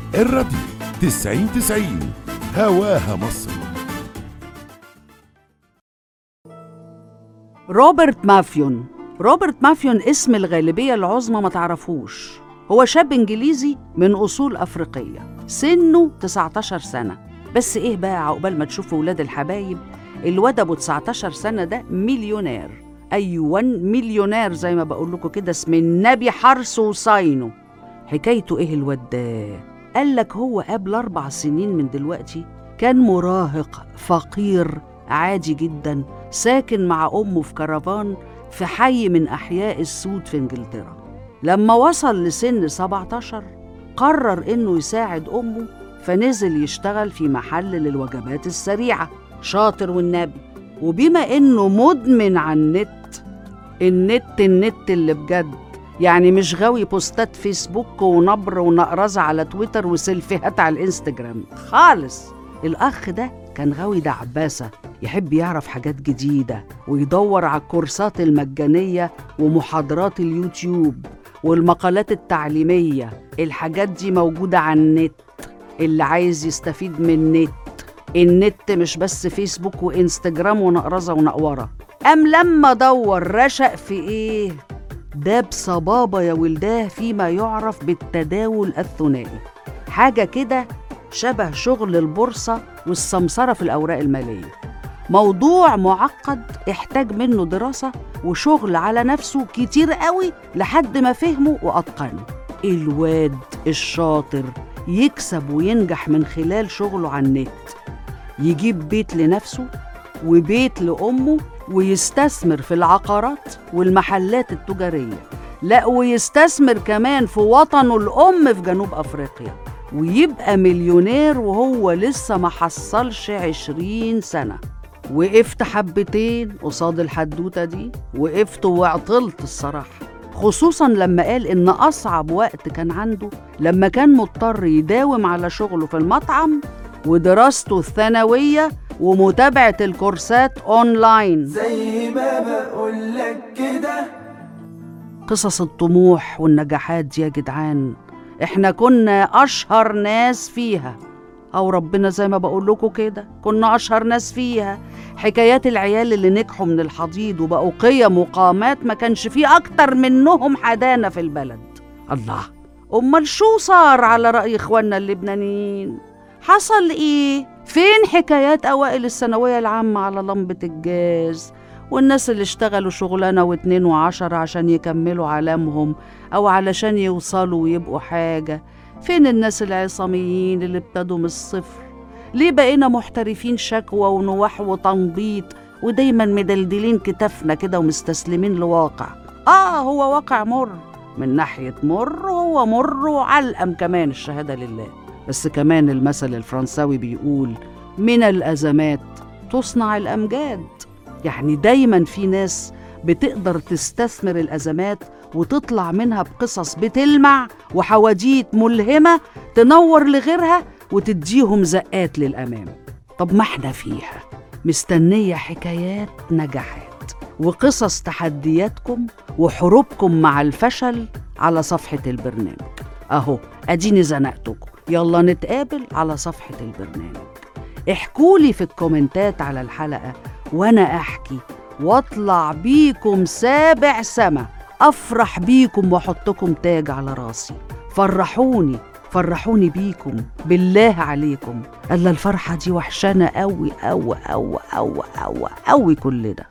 الراديو تسعين تسعين هواها مصر روبرت مافيون روبرت مافيون اسم الغالبية العظمى ما تعرفوش هو شاب إنجليزي من أصول أفريقية سنه 19 سنة بس إيه بقى عقبال ما تشوفوا ولاد الحبايب الواد أبو 19 سنة ده مليونير أيوة مليونير زي ما بقول لكم كده اسم النبي حرصه وصاينه حكايته إيه الواد ده قال لك هو قبل أربع سنين من دلوقتي كان مراهق فقير عادي جدا ساكن مع أمه في كرفان في حي من أحياء السود في إنجلترا لما وصل لسن 17 قرر إنه يساعد أمه فنزل يشتغل في محل للوجبات السريعة شاطر والنبي وبما إنه مدمن على النت النت النت اللي بجد يعني مش غاوي بوستات فيسبوك ونبر ونقرزة على تويتر وسيلفيهات على الانستجرام خالص الأخ ده كان غاوي دعباسة يحب يعرف حاجات جديدة ويدور على الكورسات المجانية ومحاضرات اليوتيوب والمقالات التعليمية الحاجات دي موجودة على النت اللي عايز يستفيد من النت النت مش بس فيسبوك وانستجرام ونقرزة ونقورة أم لما دور رشق في إيه؟ ده بصبابة يا ولداه فيما يعرف بالتداول الثنائي حاجة كده شبه شغل البورصة والسمسرة في الأوراق المالية موضوع معقد احتاج منه دراسة وشغل على نفسه كتير قوي لحد ما فهمه وأتقنه الواد الشاطر يكسب وينجح من خلال شغله على النت يجيب بيت لنفسه وبيت لأمه ويستثمر في العقارات والمحلات التجارية لا ويستثمر كمان في وطنه الأم في جنوب أفريقيا ويبقى مليونير وهو لسه ما حصلش عشرين سنة وقفت حبتين قصاد الحدوتة دي وقفت وعطلت الصراحة خصوصا لما قال إن أصعب وقت كان عنده لما كان مضطر يداوم على شغله في المطعم ودراسته الثانوية ومتابعة الكورسات أونلاين زي ما بقولك كده قصص الطموح والنجاحات دي يا جدعان احنا كنا اشهر ناس فيها او ربنا زي ما بقول لكم كده كنا اشهر ناس فيها حكايات العيال اللي نجحوا من الحضيض وبقوا قيم وقامات ما كانش فيه اكتر منهم حدانا في البلد الله امال شو صار على راي اخواننا اللبنانيين حصل ايه فين حكايات اوائل الثانويه العامه على لمبه الجاز والناس اللي اشتغلوا شغلانة واتنين وعشرة عشان يكملوا علامهم أو علشان يوصلوا ويبقوا حاجة فين الناس العصاميين اللي ابتدوا من الصفر ليه بقينا محترفين شكوى ونواح وتنبيط ودايما مدلدلين كتافنا كده ومستسلمين لواقع آه هو واقع مر من ناحية مر وهو مر وعلقم كمان الشهادة لله بس كمان المثل الفرنساوي بيقول من الأزمات تصنع الأمجاد يعني دايما في ناس بتقدر تستثمر الأزمات وتطلع منها بقصص بتلمع وحواديت ملهمة تنور لغيرها وتديهم زقات للأمام طب ما احنا فيها مستنية حكايات نجاحات وقصص تحدياتكم وحروبكم مع الفشل على صفحة البرنامج أهو أديني زنقتكم يلا نتقابل على صفحة البرنامج احكولي في الكومنتات على الحلقة وأنا أحكي واطلع بيكم سابع سما أفرح بيكم وأحطكم تاج على راسي فرحوني فرحوني بيكم بالله عليكم ألا الفرحة دي وحشانة أوي أوي أوي أوي أوي أوي كل ده